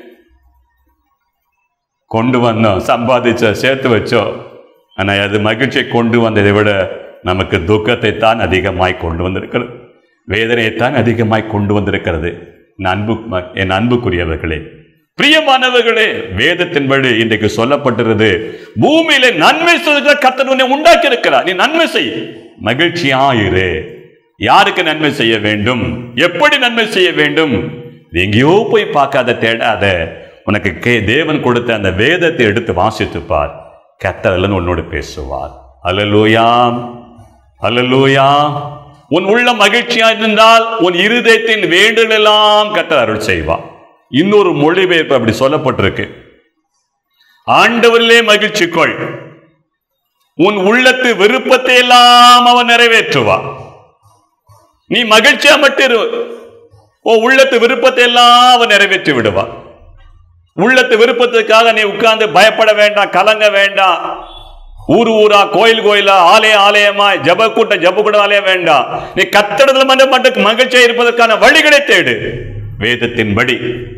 கொண்டு வந்தோம் சம்பாதிச்சோம் சேர்த்து வச்சோம் ஆனா அது மகிழ்ச்சியை கொண்டு வந்ததை விட நமக்கு துக்கத்தை தான் அதிகமாய் கொண்டு வந்திருக்கிறது வேதனையைத்தான் அதிகமாய் கொண்டு வந்திருக்கிறது என் அன்பு என் அன்புக்குரியவர்களே பிரியமானவர்களே வேதத்தின்படி இன்றைக்கு சொல்லப்பட்டிருது பூமியில நன்மை செய்கிற கர்த்தர் உன்னை உண்டாக்கி இருக்கிறார் நீ நன்மை செய் மகிழ்ச்சியாயிரு யாருக்கு நன்மை செய்ய வேண்டும் எப்படி நன்மை செய்ய வேண்டும் நீ எங்கேயோ போய் பார்க்காத தேடாத உனக்கு கே தேவன் கொடுத்த அந்த வேதத்தை எடுத்து வாசித்து பார் கத்தரலன் உன்னோடு பேசுவார் அல்லலூயாம் அல்லலூயா உன் உள்ள மகிழ்ச்சியா இருந்தால் உன் இருதயத்தின் வேண்டுதலெல்லாம் கத்தர் அருள் செய்வார் இன்னொரு மொழிபெயர்ப்பு அப்படி சொல்லப்பட்டிருக்கு ஆண்டவரிலே மகிழ்ச்சி கொள் உன் உள்ளத்து விருப்பத்தை எல்லாம் அவன் நிறைவேற்றுவான் நீ மகிழ்ச்சியா மட்டும் இரு உன் உள்ளத்து விருப்பத்தை எல்லாம் அவன் நிறைவேற்றி விடுவான் உள்ளத்து விருப்பத்துக்காக நீ உட்கார்ந்து பயப்பட வேண்டாம் கலங்க வேண்டாம் ஊர் ஊரா கோயில் கோயிலா ஆலய ஆலயமா ஜப கூட்ட ஜப கூட ஆலயம் வேண்டாம் நீ கத்தடத்துல மட்டும் மட்டும் மகிழ்ச்சியா இருப்பதற்கான வழிகளை தேடு வேதத்தின்படி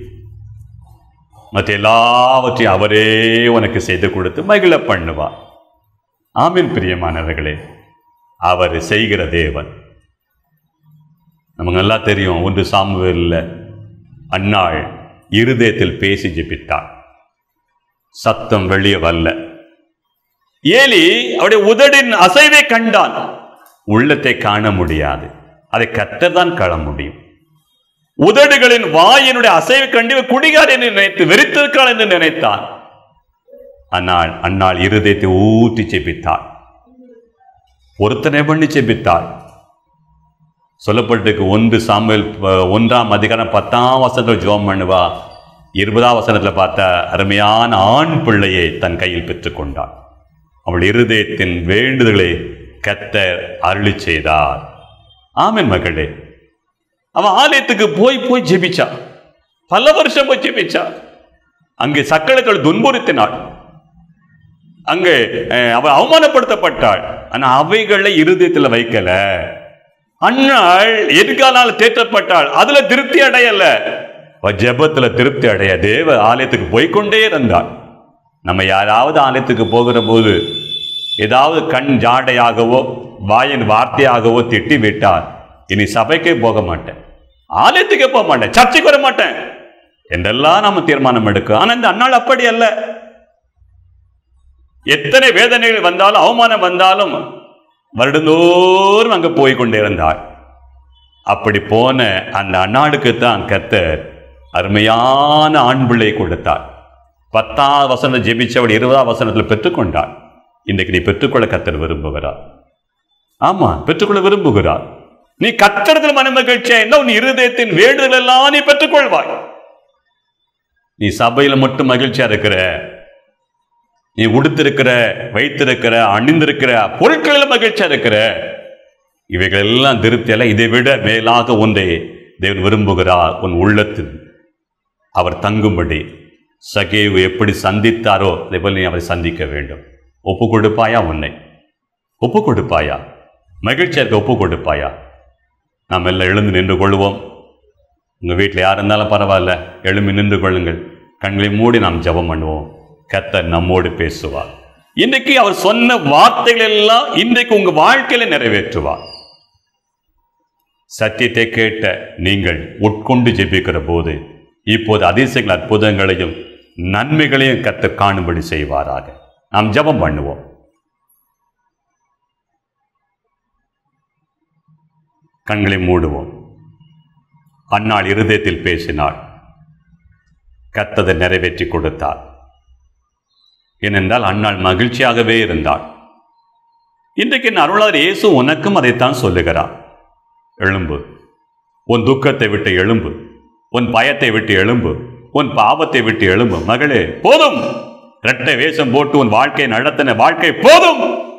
மற்ற எல்லாவற்றையும் அவரே உனக்கு செய்து கொடுத்து மகிழ பண்ணுவார் ஆமீன் பிரியமானவர்களே அவர் செய்கிற தேவன் நமக்கு நல்லா தெரியும் ஒன்று சாமுவேல்ல அன்னாள் இருதயத்தில் பேசி ஜெபித்தாள் சத்தம் வெளியே வரல ஏலி அவருடைய உதடின் அசைவை கண்டான் உள்ளத்தை காண முடியாது அதை கத்தர் தான் காண முடியும் உதடுகளின் வாயினுடைய அசைவை கண்டு இவன் குடிகார் என்று நினைத்து வெறித்திருக்கிறாள் என்று நினைத்தான் ஆனால் அன்னாள் இருதயத்தை ஊற்றி செபித்தாள் ஒருத்தனை பண்ணி செபித்தாள் சொல்லப்பட்டிருக்கு ஒன்று சாமுவேல் ப- ஒன்றாம் அதிகாரம் பத்தாம் வசனத்தில் ஜெபம் பண்ணுவா இருபதாம் வசனத்தில் பார்த்த அருமையான ஆண் பிள்ளையை தன் கையில் பெற்றுக்கொண்டாள் அவள் இருதயத்தின் வேண்டுதலை கத்தர் அருளி செய்தார் ஆமென் மகளே அவன் ஆலயத்துக்கு போய் போய் ஜெபிச்சா பல வருஷம் போய் ஜெபிச்சா அங்கே சக்களக்கள் துன்புறுத்தினாள் அங்கே அஹ், அவள் அவமானப்படுத்தப்பட்டாள் ஆனா அவைகளை இருதயத்தில் வைக்கல அன்னாள் எதிர்காலால் தேற்றப்பட்டாள் அதுல திருப்தி அடையல அவ ஜெபத்துல திருப்தி அடைய தேவ ஆலயத்துக்கு போய்க்கொண்டே இருந்தாள் நம்ம யாராவது ஆலயத்துக்கு போகிற போது ஏதாவது கண் ஜாடையாகவோ வாயின் வார்த்தையாகவோ திட்டி விட்டால் இனி சபைக்கே போக மாட்டேன் ஆலயத்துக்கே போக மாட்டேன் சர்ச்சைக்கு வர மாட்டேன் என்றெல்லாம் நம்ம தீர்மானம் எடுக்கும் ஆனா இந்த அன்னாள் அப்படி அல்ல எத்தனை வேதனைகள் வந்தாலும் அவமானம் வந்தாலும் வருடந்தோறும் அங்க போய் கொண்டே இருந்தாள் அப்படி போன அந்த அன்னாளுக்கு தான் கர்த்தர் அருமையான ஆண் பிள்ளை கொடுத்தார் பத்தாவது வசனம் ஜெபிச்சவள் இருபதாம் வசனத்தில் பெற்றுக்கொண்டாள் இன்றைக்கு நீ பெற்றுக்கொள்ள கர்த்தர் விரும்புகிறார் ஆமா பெற்றுக்கொள்ள விரும்புகிறார் நீ கத்தடத்தில் மன மகிழ்ச்சியா இருந்தா உன் இருதயத்தின் வேண்டுதல் எல்லாம் நீ பெற்றுக்கொள்வாய் நீ சபையில மட்டும் மகிழ்ச்சியா இருக்கிற நீ உடுத்திருக்கிற வைத்திருக்கிற அணிந்திருக்கிற பொருட்களில் மகிழ்ச்சியா இருக்கிற இவைகள் எல்லாம் திருப்தி அல்ல இதை விட மேலாக ஒன்றை தேவன் விரும்புகிறார் உன் உள்ளத்தில் அவர் தங்கும்படி சகேவு எப்படி சந்தித்தாரோ அதே போல நீ அவரை சந்திக்க வேண்டும் ஒப்பு கொடுப்பாயா உன்னை ஒப்பு கொடுப்பாயா மகிழ்ச்சியாக ஒப்பு கொடுப்பாயா நாம் எல்லாம் எழுந்து நின்று கொள்வோம் உங்கள் வீட்டில் யார் இருந்தாலும் பரவாயில்ல எழும்பி நின்று கொள்ளுங்கள் கண்களை மூடி நாம் ஜெபம் பண்ணுவோம் கர்த்தர் நம்மோடு பேசுவார் இன்றைக்கு அவர் சொன்ன வார்த்தைகள் எல்லாம் இன்றைக்கு உங்க வாழ்க்கையில நிறைவேற்றுவார் சத்தியத்தை கேட்ட நீங்கள் உட்கொண்டு ஜெபிக்கிற போது இப்போது அதிசயங்கள் அற்புதங்களையும் நன்மைகளையும் கர்த்தர் காணும்படி செய்வாராக நாம் ஜெபம் பண்ணுவோம் கண்களை மூடுவோம் அன்னாள் இருதயத்தில் பேசினாள் கத்ததை நிறைவேற்றி கொடுத்தார் ஏனென்றால் அன்னாள் மகிழ்ச்சியாகவே இருந்தாள் இன்றைக்கு என் அருளாளர் இயேசு உனக்கும் அதைத்தான் சொல்லுகிறார் எழும்பு உன் துக்கத்தை விட்டு எழும்பு உன் பயத்தை விட்டு எழும்பு உன் பாவத்தை விட்டு எழும்பு மகளே போதும் இரட்டை வேஷம் போட்டு உன் வாழ்க்கையை நடத்தின வாழ்க்கை போதும்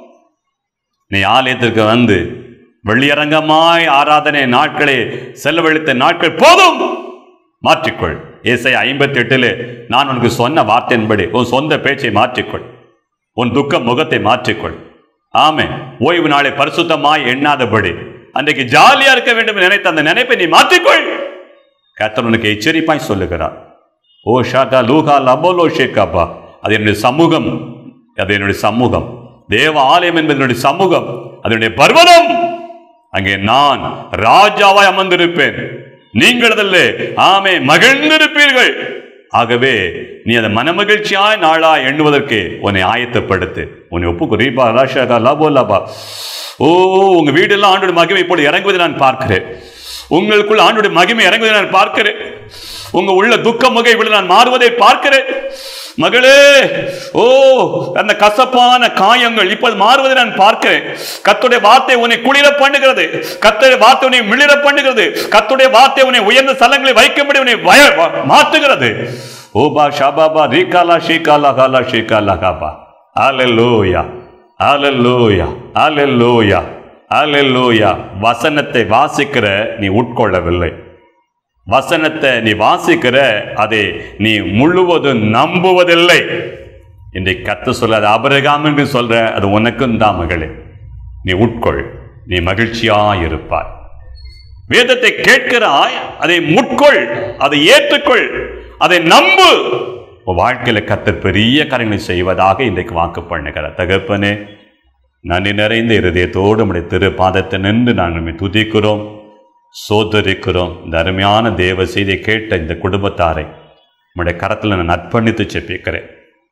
நீ ஆலயத்திற்கு வந்து வெளியரங்கமாய் ஆராதனை நாட்களை செலவழித்த நாட்கள் போதும் மாற்றிக்கொள் ஏசை ஐம்பத்தி எட்டில் நான் உனக்கு சொன்ன வார்த்தையின்படி உன் சொந்த பேச்சை மாற்றிக்கொள் உன் துக்க முகத்தை மாற்றிக்கொள் ஆமே ஓய்வு நாளை பரிசுத்தமாய் எண்ணாதபடி அன்றைக்கு ஜாலியா இருக்க வேண்டும் என்று நினைத்த அந்த நினைப்பை நீ மாற்றிக்கொள் கர்த்தர் உனக்கு எச்சரிப்பாய் சொல்லுகிறார் ஓ ஷாகா லூகா லபோலோ ஷேகாபா அது என்னுடைய சமூகம் அது என்னுடைய சமூகம் தேவ ஆலயம் என்பது என்னுடைய சமூகம் அதனுடைய பர்வதம் அங்கே நான் ராஜாவாய் அமர்ந்திருப்பேன் நீங்கள் அதில் ஆமே மகிழ்ந்திருப்பீர்கள் ஆகவே நீ அதை மனமகிழ்ச்சியாய் நாளாய் எண்ணுவதற்கு உன்னை ஆயத்தப்படுத்து உன்னை ஒப்புக்கு ரீபா ராஷா லாபோ லாபா ஓ உங்க வீடெல்லாம் ஆண்டோட மகிமை இப்பொழுது இறங்குவதை நான் பார்க்கிறேன் உங்களுக்குள் ஆண்டோட மகிமை இறங்குவதை நான் பார்க்கிறேன் உங்க உள்ள துக்க முகை இப்பொழுது நான் மாறுவதை பார்க்கிறேன் மகளே ஓ அந்த கசப்பான காயங்கள் இப்போது மாறுவதை நான் பார்க்கிறேன் கத்துடைய வார்த்தை உன்னை குளிர பண்ணுகிறது கத்துடைய வார்த்தை உன்னை மிளிர பண்ணுகிறது கத்துடைய வார்த்தை உன்னை உயர்ந்த ஸ்தலங்களில் வைக்கும்படி உன்னை வய மாற்றுகிறது ஓபா ஷாபாபா ரீகாலா ஷீகாலா காலா ஷீகாலா காபா ஆலெல்லூயா ஆலெல்லூயா ஆலெல்லூயா ஆலெல்லூயா வசனத்தை வாசிக்கிற நீ உட்கொள்ளவில்லை வசனத்தை நீ வாசிக்கிற அதை நீ முழுவதும் நம்புவதில்லை இன்றைக்கு கத்து சொல்ல அது அபரகாம் என்று சொல்ற அது உனக்கும் தான் மகளே நீ உட்கொள் நீ மகிழ்ச்சியாய் இருப்பாய் வேதத்தை கேட்கிறாய் அதை முட்கொள் அதை ஏற்றுக்கொள் அதை நம்பு உன் வாழ்க்கையில கத்தர் பெரிய காரியங்களை செய்வதாக இன்றைக்கு வாக்கு பண்ணுகிறார் தகப்பனே நன்றி நிறைந்த இருதயத்தோடு நம்முடைய திரு பாதத்தை நின்று நாங்கள் நம்மை துதிக்கிறோம் சோதரிக்கிறோம் இந்த அருமையான தேவ செய்தியை கேட்ட இந்த குடும்பத்தாரை நம்முடைய கரத்தில் நான் அர்ப்பணித்து செப்பிக்கிறேன்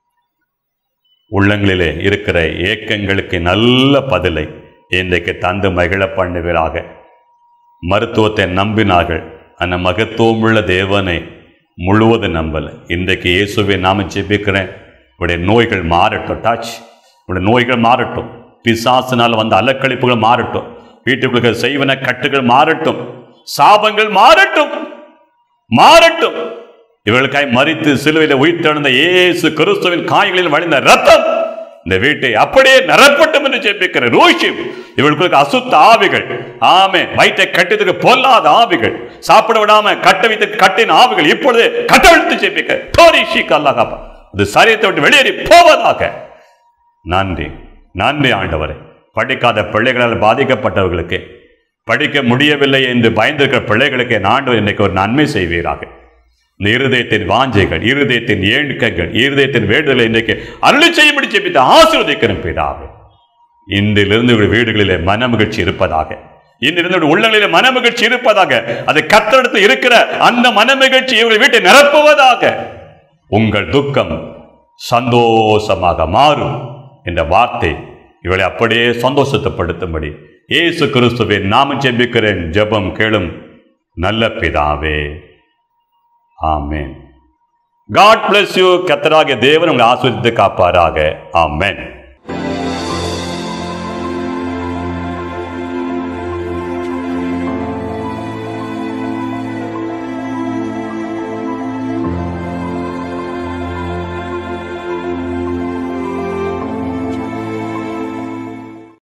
உள்ளங்களிலே இருக்கிற ஏக்கங்களுக்கு நல்ல பதிலை இன்றைக்கு தந்து மகிழ பண்ணுவீராக மருத்துவத்தை நம்பினார்கள் அந்த மகத்துவமுள்ள தேவனை முழுவதும் நம்பல இன்றைக்கு இயேசுவை நாம ஜெபிக்கிறேன் உடைய நோய்கள் மாறட்டும் டாச் உடைய நோய்கள் மாறட்டும் பிசாசினால் வந்த அலக்கழிப்புகள் மாறட்டும் வீட்டுக்குள்ள செய்வன கட்டுகள் மாறட்டும் சாபங்கள் மாறட்டும் மாறட்டும் இவர்களுக்காய் மறித்து சிலுவையில் உயிர்த்தெழுந்த இயேசு கிறிஸ்துவின் காய்களில் வழிந்த ரத்தம் இந்த வீட்டை அப்படியே நிரப்பட்டும் என்று ஜெபிக்கிற ரோஷிம் இவர்களுக்கு அசுத்த ஆவிகள் ஆமே வயிற்றை கட்டியதுக்கு பொல்லாத ஆவிகள் சாப்பிட விடாம கட்ட வைத்து கட்டின ஆவிகள் இப்பொழுது கட்டவிழ்த்து ஜெபிக்க தோரி ஷீக் அல்லாஹாப்பா அது சரியத்தை விட்டு வெளியேறி போவதாக நன்றி நன்றி ஆண்டவரே படிக்காத பிள்ளைகளால் பாதிக்கப்பட்டவர்களுக்கு படிக்க முடியவில்லை என்று பயந்திருக்கிற பிள்ளைகளுக்கு என் ஆண்டவர் இன்னைக்கு ஒரு நன்மை செய்வீராக இந்த இருதயத்தின் வாஞ்சைகள் இருதயத்தின் ஏழுக்கங்கள் இருதயத்தின் வேண்டுதலை இன்றைக்கு அருளி செய்யும்படி ஜெபித்து ஆசீர்வதிக்கிறேன் பிதாவே இன்றிலிருந்து உங்கள் வீடுகளிலே மனமகிழ்ச்சி இருப்பதாக இன்றிலிருந்து உங்கள் உள்ளங்களிலே மனமகிழ்ச்சி இருப்பதாக அது கத்தெடுத்து இருக்கிற அந்த மனமகிழ்ச்சி இவர்கள் வீட்டை நிரப்புவதாக உங்கள் துக்கம் சந்தோஷமாக மாறும் என்ற வார்த்தை இவளை அப்படியே சந்தோஷத்தைப்படுத்தும்படி இயேசு கிறிஸ்துவின் நாம ஜெபிக்கிறேன் ஜெபம் கேளும் நல்ல பிதாவே ஆமென் காட் bless யூ கத்தராகிய தேவன் உங்களை ஆஸ்வதித்து காப்பாராக ஆமென்